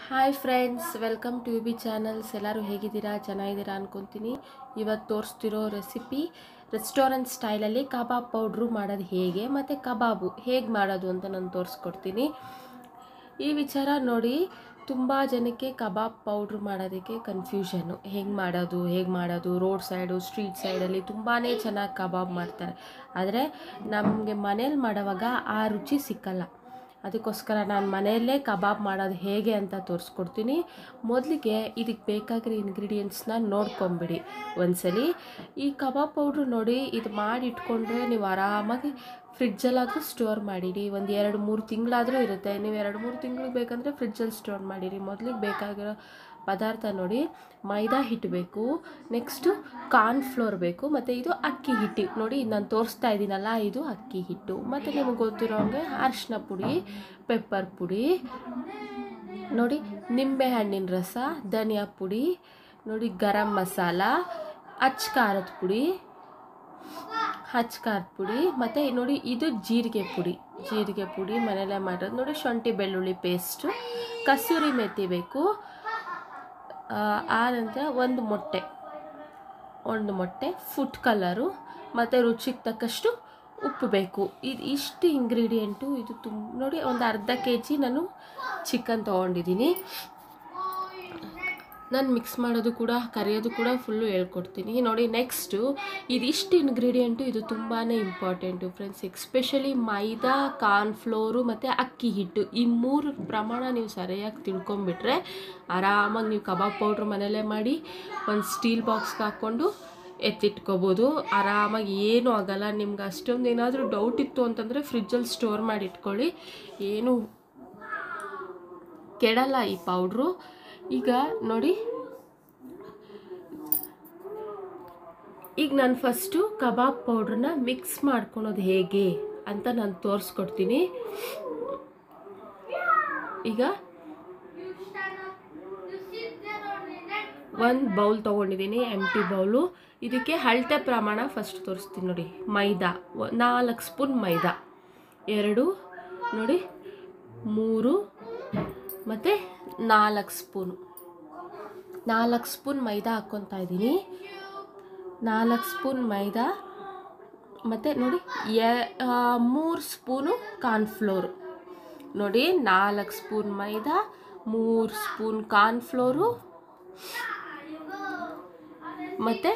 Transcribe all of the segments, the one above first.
hi friends welcome to U B channels ಎಲ್ಲರೂ ಹೇಗಿದ್ದೀರಾ ಚೆನ್ನಾಗಿದ್ದೀರಾ ಅನ್ಕೊತೀನಿ ಇವತ್ತು ತೋರಿಸ್ತಿರೋ ರೆಸಿಪಿ ರೆಸ್ಟೋರೆಂಟ್ ಸ್ಟೈಲಲ್ಲಿ ಕಬಾಬ್ ಪೌಡ್ರು ಮಾಡೋದು ಹೇಗೆ ಮತ್ತು ಕಬಾಬು ಹೇಗೆ ಮಾಡೋದು ಅಂತ ನಾನು ತೋರಿಸ್ಕೊಡ್ತೀನಿ ಈ ವಿಚಾರ ನೋಡಿ ತುಂಬ ಜನಕ್ಕೆ ಕಬಾಬ್ ಪೌಡ್ರ್ ಮಾಡೋದಕ್ಕೆ ಕನ್ಫ್ಯೂಷನ್ನು ಹೇಗೆ ಮಾಡೋದು ಹೇಗೆ ಮಾಡೋದು ರೋಡ್ ಸೈಡು ಸ್ಟ್ರೀಟ್ ಸೈಡಲ್ಲಿ ತುಂಬಾ ಚೆನ್ನಾಗಿ ಕಬಾಬ್ ಮಾಡ್ತಾರೆ ಆದರೆ ನಮಗೆ ಮನೇಲಿ ಮಾಡೋವಾಗ ಆ ರುಚಿ ಸಿಕ್ಕಲ್ಲ ಅದಕ್ಕೋಸ್ಕರ ನಾನು ಮನೆಯಲ್ಲೇ ಕಬಾಬ್ ಮಾಡೋದು ಹೇಗೆ ಅಂತ ತೋರಿಸ್ಕೊಡ್ತೀನಿ ಮೊದಲಿಗೆ ಇದಕ್ಕೆ ಬೇಕಾಗಿರೋ ಇಂಗ್ರೀಡಿಯೆಂಟ್ಸ್ನ ನೋಡ್ಕೊಂಬಿಡಿ ಒಂದ್ಸಲಿ ಈ ಕಬಾಬ್ ಪೌಡ್ರು ನೋಡಿ ಇದು ಮಾಡಿ ಇಟ್ಕೊಂಡ್ರೆ ನೀವು ಆರಾಮಾಗಿ ಫ್ರಿಡ್ಜಲ್ಲಾದರೂ ಸ್ಟೋರ್ ಮಾಡಿಡಿ ಒಂದು ಎರಡು ಮೂರು ತಿಂಗಳಾದರೂ ಇರುತ್ತೆ ನೀವು ಎರಡು ಮೂರು ತಿಂಗಳು ಬೇಕಂದರೆ ಫ್ರಿಡ್ಜಲ್ಲಿ ಸ್ಟೋರ್ ಮಾಡಿರಿ ಮೊದಲಿಗೆ ಬೇಕಾಗಿರೋ ಪದಾರ್ಥ ನೋಡಿ ಮೈದಾ ಹಿಟ್ಟು ಬೇಕು ನೆಕ್ಸ್ಟು ಕಾರ್ನ್ಫ್ಲೋರ್ ಬೇಕು ಮತ್ತು ಇದು ಅಕ್ಕಿ ಹಿಟ್ಟು ನೋಡಿ ನಾನು ತೋರಿಸ್ತಾ ಇದ್ದೀನಲ್ಲ ಇದು ಅಕ್ಕಿ ಹಿಟ್ಟು ಮತ್ತು ನಿಮಗೆ ಗೊತ್ತಿರೋ ಹಾಗೆ ಅರಿಶಿನ ಪುಡಿ ಪೆಪ್ಪರ್ ಪುಡಿ ನೋಡಿ ನಿಂಬೆ ಹಣ್ಣಿನ ರಸ ಧನಿಯಾ ಪುಡಿ ನೋಡಿ ಗರಂ ಮಸಾಲ ಅಚ್ಚ ಖಾರದ ಪುಡಿ ಹಚ್ಚ ಖಾರದ ಪುಡಿ ಮತ್ತು ನೋಡಿ ಇದು ಜೀರಿಗೆ ಪುಡಿ ಜೀರಿಗೆ ಪುಡಿ ಮನೆಯಲ್ಲೇ ಮಾಡೋದು ನೋಡಿ ಶುಂಠಿ ಬೆಳ್ಳುಳ್ಳಿ ಪೇಸ್ಟು ಕಸೂರಿ ಮೆಥಿ ಬೇಕು ಆ ನಂತರ ಒಂದು ಮೊಟ್ಟೆ ಒಂದು ಮೊಟ್ಟೆ ಫುಡ್ ಕಲರು ಮತ್ತು ರುಚಿಗೆ ತಕ್ಕಷ್ಟು ಉಪ್ಪು ಬೇಕು ಇದು ಇಷ್ಟು ಇಂಗ್ರೀಡಿಯೆಂಟು ಇದು ತುಂಬ ನೋಡಿ ಒಂದು ಅರ್ಧ ಕೆ ಜಿ ನಾನು ಚಿಕನ್ ತೊಗೊಂಡಿದ್ದೀನಿ ನಾನು ಮಿಕ್ಸ್ ಮಾಡೋದು ಕೂಡ ಕರಿಯೋದು ಕೂಡ ಫುಲ್ಲು ಹೇಳ್ಕೊಡ್ತೀನಿ ನೋಡಿ ನೆಕ್ಸ್ಟು ಇದಿಷ್ಟು ಇಂಗ್ರೀಡಿಯೆಂಟು ಇದು ತುಂಬಾ ಇಂಪಾರ್ಟೆಂಟು ಫ್ರೆಂಡ್ಸ್ ಎಕ್ಸ್ಪೆಷಲಿ ಮೈದಾ ಕಾರ್ನ್ಫ್ಲೋರು ಮತ್ತು ಅಕ್ಕಿ ಹಿಟ್ಟು ಈ ಮೂರು ಪ್ರಮಾಣ ನೀವು ಸರಿಯಾಗಿ ತಿಳ್ಕೊಂಬಿಟ್ರೆ ಆರಾಮಾಗಿ ನೀವು ಕಬಾಬ್ ಪೌಡ್ರ್ ಮನೆಯಲ್ಲೇ ಮಾಡಿ ಒಂದು ಸ್ಟೀಲ್ ಬಾಕ್ಸ್ಗೆ ಹಾಕ್ಕೊಂಡು ಎತ್ತಿಟ್ಕೋಬೋದು ಆರಾಮಾಗಿ ಏನೂ ಆಗಲ್ಲ ನಿಮ್ಗೆ ಅಷ್ಟೊಂದು ಏನಾದರೂ ಡೌಟ್ ಇತ್ತು ಅಂತಂದರೆ ಫ್ರಿಜ್ಜಲ್ಲಿ ಸ್ಟೋರ್ ಮಾಡಿ ಇಟ್ಕೊಳ್ಳಿ ಏನು ಕೆಡಲ್ಲ ಈ ಪೌಡ್ರು ಈಗ ನೋಡಿ ಈಗ ನಾನು ಫಸ್ಟು ಕಬಾಬ್ ಪೌಡ್ರನ್ನ ಮಿಕ್ಸ್ ಮಾಡ್ಕೊಳೋದು ಹೇಗೆ ಅಂತ ನಾನು ತೋರಿಸ್ಕೊಡ್ತೀನಿ ಈಗ ಒಂದು ಬೌಲ್ ತೊಗೊಂಡಿದ್ದೀನಿ ಎಂಟಿ ಬೌಲು ಇದಕ್ಕೆ ಅಳತೆ ಪ್ರಮಾಣ ಫಸ್ಟ್ ತೋರಿಸ್ತೀನಿ ನೋಡಿ ಮೈದಾ ನಾಲ್ಕು ಸ್ಪೂನ್ ಮೈದಾ ಎರಡು ನೋಡಿ ಮೂರು ಮತ್ತು ನಾಲ್ಕು ಸ್ಪೂನು ನಾಲ್ಕು ಸ್ಪೂನ್ ಮೈದಾ ಹಾಕ್ಕೊತಾ ಇದ್ದೀನಿ ನಾಲ್ಕು ಸ್ಪೂನ್ ಮೈದಾ ಮತ್ತು ನೋಡಿ ಎ ಮೂರು ಸ್ಪೂನು ಕಾರ್ನ್ಫ್ಲೋರು ನೋಡಿ ನಾಲ್ಕು ಸ್ಪೂನ್ ಮೈದಾ ಮೂರು ಸ್ಪೂನ್ ಕಾರ್ನ್ಫ್ಲೋರು ಮತ್ತು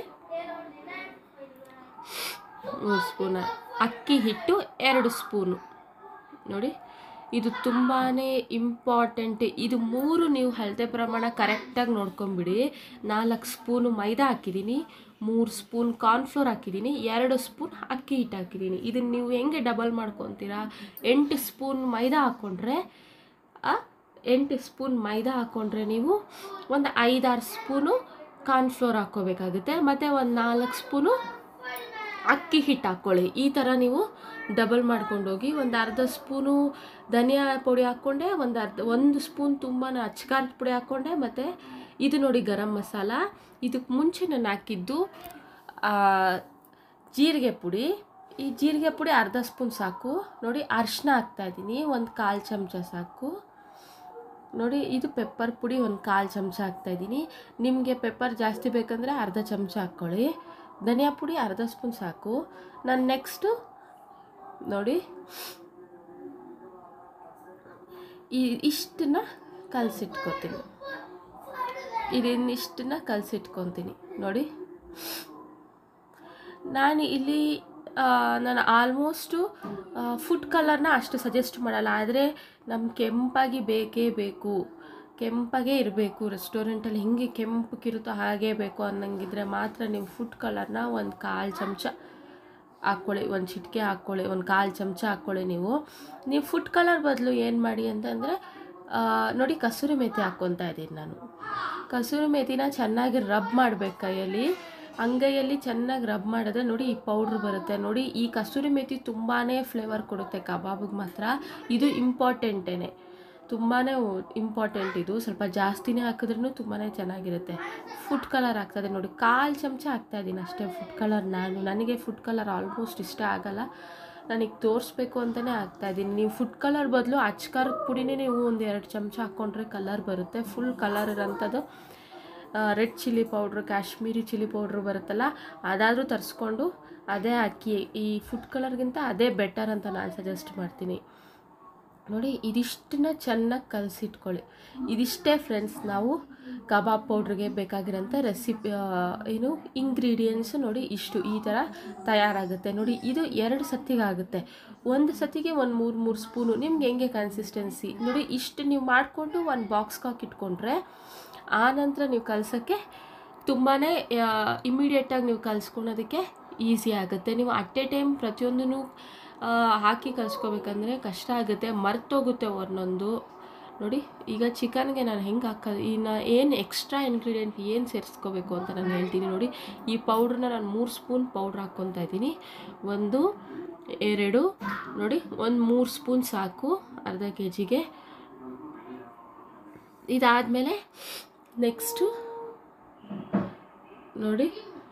ಮೂರು ಸ್ಪೂನ್ ಅಕ್ಕಿ ಹಿಟ್ಟು ಎರಡು ಸ್ಪೂನು ನೋಡಿ ಇದು ತುಂಬಾ ಇಂಪಾರ್ಟೆಂಟ್ ಇದು ಮೂರು ನೀವು ಅಳತೆ ಪ್ರಮಾಣ ಕರೆಕ್ಟಾಗಿ ನೋಡ್ಕೊಂಬಿಡಿ ನಾಲ್ಕು ಸ್ಪೂನು ಮೈದಾ ಹಾಕಿದ್ದೀನಿ ಮೂರು ಸ್ಪೂನ್ ಕಾರ್ನ್ಫ್ಲೋರ್ ಹಾಕಿದ್ದೀನಿ ಎರಡು ಸ್ಪೂನ್ ಅಕ್ಕಿ ಹಿಟ್ಟು ಹಾಕಿದ್ದೀನಿ ಇದನ್ನು ನೀವು ಹೆಂಗೆ ಡಬಲ್ ಮಾಡ್ಕೊತೀರಾ ಎಂಟು ಸ್ಪೂನ್ ಮೈದಾ ಹಾಕ್ಕೊಂಡ್ರೆ ಎಂಟು ಸ್ಪೂನ್ ಮೈದಾ ಹಾಕ್ಕೊಂಡ್ರೆ ನೀವು ಒಂದು ಐದಾರು ಸ್ಪೂನು ಕಾರ್ನ್ಫ್ಲೋರ್ ಹಾಕ್ಕೋಬೇಕಾಗುತ್ತೆ ಮತ್ತು ಒಂದು ನಾಲ್ಕು ಸ್ಪೂನು ಅಕ್ಕಿ ಹಿಟ್ಟು ಹಾಕ್ಕೊಳ್ಳಿ ಈ ಥರ ನೀವು ಡಬಲ್ ಮಾಡ್ಕೊಂಡೋಗಿ ಒಂದು ಅರ್ಧ ಸ್ಪೂನು ಧನಿಯಾ ಪುಡಿ ಹಾಕ್ಕೊಂಡೆ ಒಂದು ಅರ್ಧ ಒಂದು ಸ್ಪೂನ್ ತುಂಬಾ ಅಚ್ಕಾರದ ಪುಡಿ ಹಾಕ್ಕೊಂಡೆ ಮತ್ತು ಇದು ನೋಡಿ ಗರಂ ಮಸಾಲ ಇದಕ್ಕೆ ಮುಂಚೆ ನಾನು ಹಾಕಿದ್ದು ಜೀರಿಗೆ ಪುಡಿ ಈ ಜೀರಿಗೆ ಪುಡಿ ಅರ್ಧ ಸ್ಪೂನ್ ಸಾಕು ನೋಡಿ ಅರಿಶಿನ ಹಾಕ್ತಾಯಿದ್ದೀನಿ ಒಂದು ಕಾಲು ಚಮಚ ಸಾಕು ನೋಡಿ ಇದು ಪೆಪ್ಪರ್ ಪುಡಿ ಒಂದು ಕಾಲು ಚಮಚ ಹಾಕ್ತಾಯಿದ್ದೀನಿ ನಿಮಗೆ ಪೆಪ್ಪರ್ ಜಾಸ್ತಿ ಬೇಕಂದರೆ ಅರ್ಧ ಚಮಚ ಹಾಕ್ಕೊಳ್ಳಿ ಧನಿಯಾ ಪುಡಿ ಅರ್ಧ ಸ್ಪೂನ್ ಸಾಕು ನಾನು ನೆಕ್ಸ್ಟು ನೋಡಿ ಈ ಇಷ್ಟನ್ನ ಕಲಸಿಟ್ಕೊತೀನಿ ಇದನ್ನಿಷ್ಟನ್ನ ಕಲಸಿಟ್ಕೊತೀನಿ ನೋಡಿ ನಾನು ಇಲ್ಲಿ ನಾನು ಆಲ್ಮೋಸ್ಟು ಫುಡ್ ಕಲರ್ನ ಅಷ್ಟು ಸಜೆಸ್ಟ್ ಮಾಡಲ್ಲ ಆದರೆ ನಮ್ಮ ಕೆಂಪಾಗಿ ಬೇಕೇ ಬೇಕು ಕೆಂಪಾಗೇ ಇರಬೇಕು ರೆಸ್ಟೋರೆಂಟಲ್ಲಿ ಹೆಂಗೆ ಕೆಂಪಕ್ಕಿರುತ್ತೋ ಹಾಗೇ ಬೇಕು ಅನ್ನಂಗಿದ್ರೆ ಮಾತ್ರ ನೀವು ಫುಡ್ ಕಲರ್ನ ಒಂದು ಕಾಲು ಚಮಚ ಹಾಕ್ಕೊಳ್ಳಿ ಒಂದು ಚಿಟಿಕೆ ಹಾಕ್ಕೊಳ್ಳಿ ಒಂದು ಕಾಲು ಚಮಚ ಹಾಕ್ಕೊಳ್ಳಿ ನೀವು ನೀವು ಫುಡ್ ಕಲರ್ ಬದಲು ಏನು ಮಾಡಿ ಅಂತಂದರೆ ನೋಡಿ ಕಸೂರಿ ಮೇಥಿ ಹಾಕ್ಕೊತಾ ಇದ್ದೀನಿ ನಾನು ಕಸೂರಿ ಮೇಥಿನ ಚೆನ್ನಾಗಿ ರಬ್ ಮಾಡಬೇಕು ಕೈಯಲ್ಲಿ ಅಂಗೈಯಲ್ಲಿ ಚೆನ್ನಾಗಿ ರಬ್ ಮಾಡಿದ್ರೆ ನೋಡಿ ಈ ಪೌಡ್ರ್ ಬರುತ್ತೆ ನೋಡಿ ಈ ಕಸೂರಿ ಮೇಥಿ ತುಂಬಾ ಫ್ಲೇವರ್ ಕೊಡುತ್ತೆ ಕಬಾಬಿಗೆ ಮಾತ್ರ ಇದು ಇಂಪಾರ್ಟೆಂಟೇ ತುಂಬಾ ಇಂಪಾರ್ಟೆಂಟ್ ಇದು ಸ್ವಲ್ಪ ಜಾಸ್ತಿನೇ ಹಾಕಿದ್ರೂ ತುಂಬಾ ಚೆನ್ನಾಗಿರುತ್ತೆ ಫುಡ್ ಕಲರ್ ಆಗ್ತದೆ ನೋಡಿ ಕಾಲು ಚಮಚ ಹಾಕ್ತಾಯಿದ್ದೀನಿ ಅಷ್ಟೇ ಫುಡ್ ಕಲರ್ ನಾನು ನನಗೆ ಫುಡ್ ಕಲರ್ ಆಲ್ಮೋಸ್ಟ್ ಇಷ್ಟ ಆಗಲ್ಲ ನನಗೆ ತೋರಿಸ್ಬೇಕು ಅಂತಲೇ ಆಗ್ತಾಯಿದ್ದೀನಿ ನೀವು ಫುಡ್ ಕಲರ್ ಬದಲು ಅಚ್ಕಾರದ ಪುಡಿನೇ ನೀವು ಒಂದು ಎರಡು ಚಮಚ ಹಾಕ್ಕೊಂಡ್ರೆ ಕಲರ್ ಬರುತ್ತೆ ಫುಲ್ ಕಲರ್ ಇರೋಂಥದ್ದು red chilli powder Kashmiri chilli powder ಬರುತ್ತಲ್ಲ ಅದಾದರೂ ತರಿಸ್ಕೊಂಡು ಅದೇ ಹಾಕಿ ಈ ಫುಡ್ ಕಲರ್ಗಿಂತ ಅದೇ ಬೆಟರ್ ಅಂತ ನಾನು ಸಜೆಸ್ಟ್ ಮಾಡ್ತೀನಿ ನೋಡಿ ಇದಿಷ್ಟನ್ನ ಚೆನ್ನಾಗಿ ಕಲಸಿಟ್ಕೊಳ್ಳಿ ಇದಿಷ್ಟೇ ಫ್ರೆಂಡ್ಸ್ ನಾವು ಕಬಾಬ್ ಪೌಡ್ರಿಗೆ ಬೇಕಾಗಿರೋಂಥ ರೆಸಿಪಿ ಏನು ಇಂಗ್ರೀಡಿಯೆಂಟ್ಸ್ ನೋಡಿ ಇಷ್ಟು ಈ ಥರ ತಯಾರಾಗುತ್ತೆ ನೋಡಿ ಇದು ಎರಡು ಸತಿಗಾಗುತ್ತೆ ಒಂದು ಸತಿಗೆ ಒಂದು ಮೂರು ಮೂರು ಸ್ಪೂನು ನಿಮ್ಗೆ ಹೆಂಗೆ ಕನ್ಸಿಸ್ಟೆನ್ಸಿ ನೋಡಿ ಇಷ್ಟು ನೀವು ಮಾಡಿಕೊಂಡು ಒಂದು ಬಾಕ್ಸ್ಗೆ ಹಾಕಿಟ್ಕೊಂಡ್ರೆ ಆ ನಂತರ ನೀವು ಕಲಸೋಕ್ಕೆ ತುಂಬಾ ಇಮಿಡಿಯೇಟಾಗಿ ನೀವು ಕಲಿಸ್ಕೊಳೋದಕ್ಕೆ ಈಸಿ ಆಗುತ್ತೆ ನೀವು ಅಟ್ ಎ ಟೈಮ್ ಪ್ರತಿಯೊಂದೂ ಹಾಕಿ ಕಲಿಸ್ಕೋಬೇಕಂದ್ರೆ ಕಷ್ಟ ಆಗುತ್ತೆ ಮರ್ತೋಗುತ್ತೆ ಒಂದೊಂದು ನೋಡಿ ಈಗ ಚಿಕನ್ಗೆ ನಾನು ಹೆಂಗೆ ಹಾಕೋದು ಇನ್ನು ಏನು ಎಕ್ಸ್ಟ್ರಾ ಇಂಗ್ರೀಡಿಯೆಂಟ್ ಏನು ಸೇರಿಸ್ಕೋಬೇಕು ಅಂತ ನಾನು ಹೇಳ್ತೀನಿ ನೋಡಿ ಈ ಪೌಡ್ರನ್ನ ನಾನು ಮೂರು ಸ್ಪೂನ್ ಪೌಡ್ರ್ ಹಾಕ್ಕೊತಾ ಇದ್ದೀನಿ ಒಂದು ಎರಡು ನೋಡಿ ಒಂದು ಮೂರು ಸ್ಪೂನ್ ಸಾಕು ಅರ್ಧ ಕೆ ಜಿಗೆ ಇದಾದಮೇಲೆ ನೆಕ್ಸ್ಟು ನೋಡಿ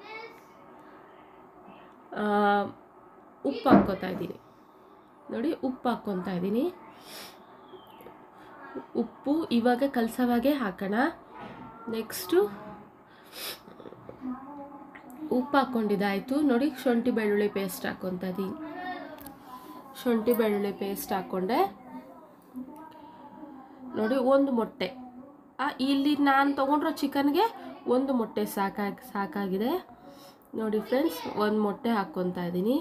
ಉಪ್ಪು ಹಾಕ್ಕೋತಾ ಇದ್ದೀನಿ ನೋಡಿ ಉಪ್ಪು ಹಾಕ್ಕೊತಾ ಇದ್ದೀನಿ ಉಪ್ಪು ಇವಾಗ ಕಲಸವಾಗೆ ಹಾಕೋಣ ನೆಕ್ಸ್ಟು ಉಪ್ಪು ಹಾಕ್ಕೊಂಡಿದ್ದಾಯಿತು ನೋಡಿ ಶುಂಠಿ ಬೆಳ್ಳುಳ್ಳಿ ಪೇಸ್ಟ್ ಹಾಕ್ಕೊತಾ ಇದ್ದೀನಿ ಶುಂಠಿ ಬೆಳ್ಳುಳ್ಳಿ ಪೇಸ್ಟ್ ಹಾಕ್ಕೊಂಡೆ ನೋಡಿ ಒಂದು ಮೊಟ್ಟೆ ಆ, ಇಲ್ಲಿ ನಾನು ತೊಗೊಂಡಿರೋ ಚಿಕನ್ಗೆ ಒಂದು ಮೊಟ್ಟೆ ಸಾಕಾಗಿ ಸಾಕಾಗಿದೆ ನೋಡಿ ಫ್ರೆಂಡ್ಸ್ ಒಂದು ಮೊಟ್ಟೆ ಹಾಕ್ಕೊತಾ ಇದ್ದೀನಿ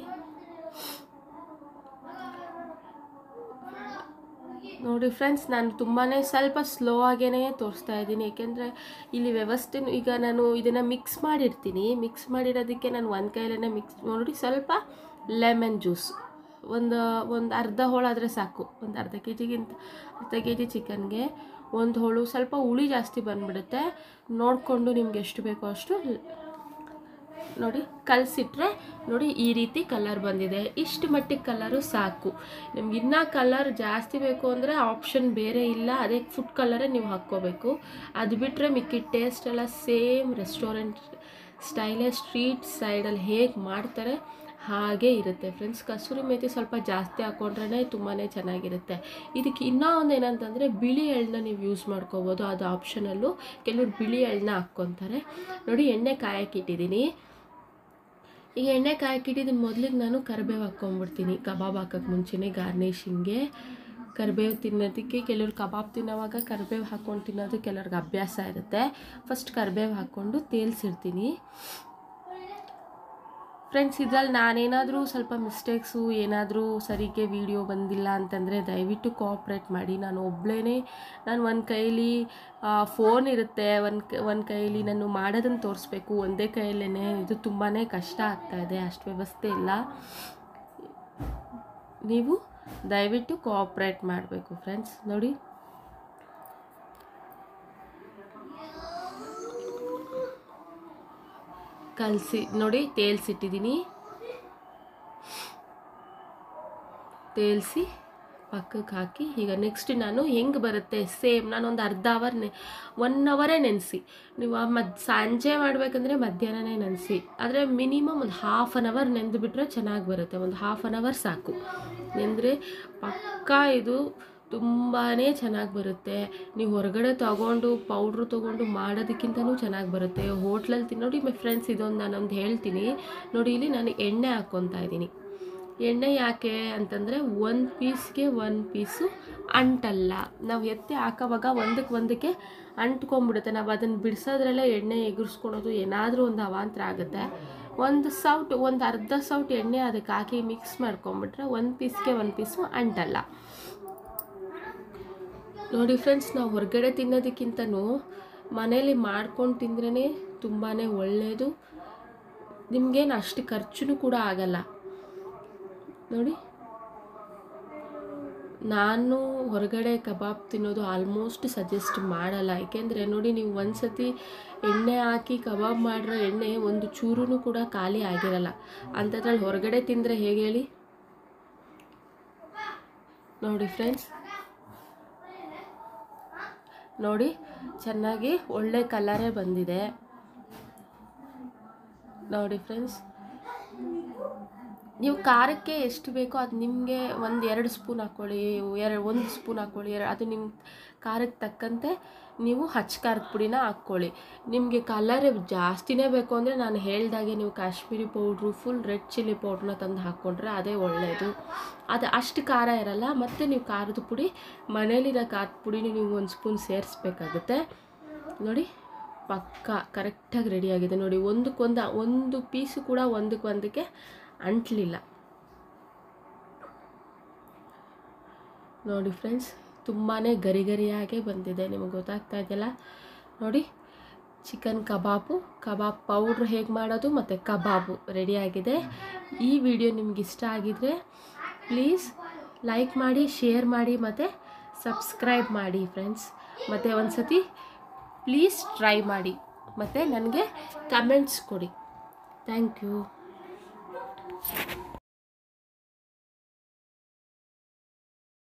ನೋಡಿ ಫ್ರೆಂಡ್ಸ್ ನಾನು ತುಂಬಾ ಸ್ವಲ್ಪ ಸ್ಲೋ ಆಗೇ ತೋರಿಸ್ತಾ ಇದ್ದೀನಿ ಏಕೆಂದರೆ ಇಲ್ಲಿ ವ್ಯವಸ್ಥೆ ಈಗ ನಾನು ಇದನ್ನು ಮಿಕ್ಸ್ ಮಾಡಿರ್ತೀನಿ ಮಿಕ್ಸ್ ಮಾಡಿರೋದಕ್ಕೆ ನಾನು ಒಂದು ಕೈಲೇ ಮಿಕ್ಸ್ ನೋಡಿ ಸ್ವಲ್ಪ ಲೆಮನ್ ಜ್ಯೂಸ್ ಒಂದು ಒಂದು ಅರ್ಧ ಹೋಳಾದರೆ ಸಾಕು ಒಂದು ಅರ್ಧ ಕೆ ಜಿಗಿಂತ ಅರ್ಧ ಕೆ ಜಿ ಚಿಕನ್ಗೆ ಒಂದು ಹೋಳು ಸ್ವಲ್ಪ ಹುಳಿ ಜಾಸ್ತಿ ಬಂದುಬಿಡುತ್ತೆ ನೋಡಿಕೊಂಡು ನಿಮ್ಗೆ ಎಷ್ಟು ಬೇಕೋ ಅಷ್ಟು ನೋಡಿ ಕಲಸಿಟ್ರೆ ನೋಡಿ ಈ ರೀತಿ ಕಲರ್ ಬಂದಿದೆ ಇಷ್ಟು ಮಟ್ಟಿಗೆ ಕಲರು ಸಾಕು ನಿಮ್ಗೆ ಇನ್ನೂ ಕಲರ್ ಜಾಸ್ತಿ ಬೇಕು ಅಂದರೆ ಆಪ್ಷನ್ ಬೇರೆ ಇಲ್ಲ ಅದೇ ಫುಡ್ ಕಲರೇ ನೀವು ಹಾಕ್ಕೋಬೇಕು ಅದು ಬಿಟ್ಟರೆ ಮಿಕ್ಕಿದ ಟೇಸ್ಟ್ ಎಲ್ಲ ಸೇಮ್ ರೆಸ್ಟೋರೆಂಟ್ ಸ್ಟೈಲೇ ಸ್ಟ್ರೀಟ್ ಸೈಡಲ್ಲಿ ಹೇಗೆ ಮಾಡ್ತಾರೆ ಹಾಗೆ ಇರುತ್ತೆ ಫ್ರೆಂಡ್ಸ್ ಕಸೂರಿ ಮೇಥಿ ಸ್ವಲ್ಪ ಜಾಸ್ತಿ ಹಾಕ್ಕೊಂಡ್ರೆ ತುಂಬಾ ಚೆನ್ನಾಗಿರುತ್ತೆ ಇದಕ್ಕೆ ಇನ್ನೂ ಒಂದು ಏನಂತಂದರೆ ಬಿಳಿ ಎಳ್ಳನ್ನ ನೀವು ಯೂಸ್ ಮಾಡ್ಕೋಬೋದು ಅದು ಆಪ್ಷನಲ್ಲು ಕೆಲವರು ಬಿಳಿ ಎಳ್ಳನ್ನ ಹಾಕ್ಕೊತಾರೆ ನೋಡಿ ಎಣ್ಣೆ ಕಾಯಕ್ಕಿಟ್ಟಿದ್ದೀನಿ ಈಗ ಎಣ್ಣೆ ಕಾಯಕ್ಕಿಟ್ಟಿದ್ದೀನಿ ಮೊದಲಿಗೆ ನಾನು ಕರಿಬೇವು ಹಾಕ್ಕೊಂಬಿಡ್ತೀನಿ ಕಬಾಬ್ ಹಾಕೋಕ್ಕೆ ಮುಂಚೆನೇ ಗಾರ್ನಿಷಿಂಗ್ಗೆ ಕರಿಬೇವು ತಿನ್ನೋದಕ್ಕೆ ಕೆಲವ್ರು ಕಬಾಬ್ ತಿನ್ನೋವಾಗ ಕರಿಬೇವು ಹಾಕ್ಕೊಂಡು ತಿನ್ನೋದು ಕೆಲವ್ರಿಗೆ ಅಭ್ಯಾಸ ಇರುತ್ತೆ ಫಸ್ಟ್ ಕರಿಬೇವು ಹಾಕ್ಕೊಂಡು ತೇಲ್ಸಿಡ್ತೀನಿ ಫ್ರೆಂಡ್ಸ್ ಇದ್ರಲ್ಲಿ ನಾನೇನಾದರೂ ಸ್ವಲ್ಪ ಮಿಸ್ಟೇಕ್ಸು ಏನಾದರೂ ಸರಿಗೆ ವಿಡಿಯೋ ಬಂದಿಲ್ಲ ಅಂತಂದರೆ ದಯವಿಟ್ಟು ಕೋಆಪ್ರೇಟ್ ಮಾಡಿ ನಾನು ಒಬ್ಬಳೇ ನಾನು ಒಂದು ಕೈಲಿ ಫೋನ್ ಇರುತ್ತೆ ಒಂದು ಕ ಒಂದು ಕೈಲಿ ನಾನು ಮಾಡೋದನ್ನು ತೋರಿಸ್ಬೇಕು ಒಂದೇ ಕೈಯಲ್ಲೇ ಇದು ತುಂಬಾ ಕಷ್ಟ ಆಗ್ತಾ ಇದೆ ಅಷ್ಟು ವ್ಯವಸ್ಥೆ ಇಲ್ಲ ನೀವು ದಯವಿಟ್ಟು ಕೋಆಪ್ರೇಟ್ ಮಾಡಬೇಕು ಫ್ರೆಂಡ್ಸ್ ನೋಡಿ ಕಲಸಿ ನೋಡಿ ತೇಲ್ಸಿಟ್ಟಿದ್ದೀನಿ ತೇಲ್ಸಿ ಪಕ್ಕಕ್ಕೆ ಹಾಕಿ ಈಗ ನೆಕ್ಸ್ಟ್ ನಾನು ಹೆಂಗೆ ಬರುತ್ತೆ ಸೇಮ್ ನಾನೊಂದು ಅರ್ಧ ಅವರ್ ನೆ ಒನ್ ಅವರೇ ನೆನೆಸಿ ನೀವು ಆ ಮದ್ ಸಂಜೆ ಮಾಡಬೇಕಂದ್ರೆ ಮಧ್ಯಾಹ್ನನೇ ನೆನೆಸಿ ಆದರೆ ಮಿನಿಮಮ್ ಒಂದು ಹಾಫ್ ಆನ್ ಅವರ್ ನೆಂದು ಬಿಟ್ಟರೆ ಚೆನ್ನಾಗಿ ಬರುತ್ತೆ ಒಂದು ಹಾಫ್ ಆನ್ ಅವರ್ ಸಾಕು ನೆಂದರೆ ಪಕ್ಕಾ ಇದು ತುಂಬಾ ಚೆನ್ನಾಗಿ ಬರುತ್ತೆ ನೀವು ಹೊರಗಡೆ ತಗೊಂಡು ಪೌಡ್ರು ತೊಗೊಂಡು ಮಾಡೋದಕ್ಕಿಂತನೂ ಚೆನ್ನಾಗಿ ಬರುತ್ತೆ ಹೋಟ್ಲಲ್ಲಿ ತಿನ್ ನೋಡಿ ಮೈ ಫ್ರೆಂಡ್ಸ್ ಇದೊಂದು ನಾನೊಂದು ಹೇಳ್ತೀನಿ ನೋಡಿ ಇಲ್ಲಿ ನಾನು ಎಣ್ಣೆ ಹಾಕ್ಕೊತಾ ಇದ್ದೀನಿ ಎಣ್ಣೆ ಯಾಕೆ ಅಂತಂದರೆ ಒಂದು ಪೀಸ್ಗೆ ಒಂದು ಪೀಸು ಅಂಟಲ್ಲ ನಾವು ಎತ್ತಿ ಹಾಕೋವಾಗ ಒಂದಕ್ಕೆ ಒಂದಕ್ಕೆ ಅಂಟ್ಕೊಂಬಿಡುತ್ತೆ ನಾವು ಅದನ್ನು ಬಿಡಿಸೋದ್ರಲ್ಲೇ ಎಣ್ಣೆ ಎಗುರಿಸ್ಕೊಳೋದು ಏನಾದರೂ ಒಂದು ಅವಾಂತರ ಆಗುತ್ತೆ ಒಂದು ಸೌಟ್ ಒಂದು ಅರ್ಧ ಸೌಟ್ ಎಣ್ಣೆ ಅದಕ್ಕೆ ಹಾಕಿ ಮಿಕ್ಸ್ ಮಾಡ್ಕೊಂಬಿಟ್ರೆ ಒಂದು ಪೀಸ್ಗೆ ಒಂದು ಪೀಸು ಅಂಟಲ್ಲ ನೋಡಿ ಫ್ರೆಂಡ್ಸ್ ನಾವು ಹೊರಗಡೆ ತಿನ್ನೋದಕ್ಕಿಂತನೂ ಮನೇಲಿ ಮಾಡ್ಕೊಂಡು ತಿಂದ್ರೇ ತುಂಬಾ ಒಳ್ಳೆಯದು ನಿಮಗೇನು ಅಷ್ಟು ಖರ್ಚು ಕೂಡ ಆಗಲ್ಲ ನೋಡಿ ನಾನು ಹೊರಗಡೆ ಕಬಾಬ್ ತಿನ್ನೋದು ಆಲ್ಮೋಸ್ಟ್ ಸಜೆಸ್ಟ್ ಮಾಡಲ್ಲ ಏಕೆಂದರೆ ನೋಡಿ ನೀವು ಒಂದು ಸತಿ ಎಣ್ಣೆ ಹಾಕಿ ಕಬಾಬ್ ಮಾಡಿರೋ ಎಣ್ಣೆ ಒಂದು ಚೂರು ಕೂಡ ಖಾಲಿ ಆಗಿರಲ್ಲ ಅಂಥದ್ರಲ್ಲಿ ಹೊರಗಡೆ ತಿಂದರೆ ಹೇಗೆ ಹೇಳಿ ನೋಡಿ ಫ್ರೆಂಡ್ಸ್ ನೋಡಿ ಚೆನ್ನಾಗಿ ಒಳ್ಳೆ ಕಲರೇ ಬಂದಿದೆ ನೋಡಿ ಫ್ರೆಂಡ್ಸ್ ನೀವು ಖಾರಕ್ಕೆ ಎಷ್ಟು ಬೇಕೋ ಅದು ನಿಮಗೆ ಒಂದು ಎರಡು ಸ್ಪೂನ್ ಹಾಕ್ಕೊಳ್ಳಿ ಎರಡು ಒಂದು ಸ್ಪೂನ್ ಹಾಕ್ಕೊಳ್ಳಿ ಎರಡು ಅದು ನಿಮ್ಮ ಖಾರಕ್ಕೆ ತಕ್ಕಂತೆ ನೀವು ಹಚ್ಚ ಖಾರದ ಪುಡಿನ ಹಾಕ್ಕೊಳ್ಳಿ ನಿಮಗೆ ಕಲರ್ ಜಾಸ್ತಿನೇ ಬೇಕು ಅಂದರೆ ನಾನು ಹೇಳ್ದಾಗೆ ನೀವು Kashmiri powder full red chilli ಪೌಡ್ರನ್ನ ತಂದು ಹಾಕ್ಕೊಂಡ್ರೆ ಅದೇ ಒಳ್ಳೆಯದು ಅದು ಅಷ್ಟು ಖಾರ ಇರಲ್ಲ ಮತ್ತು ನೀವು ಖಾರದ ಪುಡಿ ಮನೇಲಿರೋ ಖಾರದ ಪುಡಿನ ನೀವು ಒಂದು ಸ್ಪೂನ್ ಸೇರಿಸ್ಬೇಕಾಗುತ್ತೆ ನೋಡಿ ಪಕ್ಕ ಕರೆಕ್ಟಾಗಿ ರೆಡಿಯಾಗಿದೆ ನೋಡಿ ಒಂದಕ್ಕೊಂದು ಒಂದು ಪೀಸು ಕೂಡ ಒಂದಕ್ಕೆ ಒಂದಕ್ಕೆ ಅಂಟಲಿಲ್ಲ ನೋಡಿ ಫ್ರೆಂಡ್ಸ್ ತುಂಬಾ ಗರಿ ಗರಿಯಾಗೆ ಬಂದಿದೆ ನಿಮಗೆ ಗೊತ್ತಾಗ್ತಾ ಇದೆಯಲ್ಲ ನೋಡಿ ಚಿಕನ್ ಕಬಾಬು ಕಬಾಬ್ ಪೌಡ್ರ್ ಹೇಗೆ ಮಾಡೋದು ಮತ್ತು ಕಬಾಬು ರೆಡಿಯಾಗಿದೆ ಈ ವಿಡಿಯೋ ನಿಮ್ಗೆ ಇಷ್ಟ ಆಗಿದರೆ ಪ್ಲೀಸ್ ಲೈಕ್ ಮಾಡಿ ಶೇರ್ ಮಾಡಿ ಮತ್ತು ಸಬ್ಸ್ಕ್ರೈಬ್ ಮಾಡಿ ಫ್ರೆಂಡ್ಸ್ ಮತ್ತು ಒಂದು ಸತಿ ಪ್ಲೀಸ್ ಟ್ರೈ ಮಾಡಿ ಮತ್ತು ನನಗೆ ಕಮೆಂಟ್ಸ್ ಕೊಡಿ ಥ್ಯಾಂಕ್ ಯು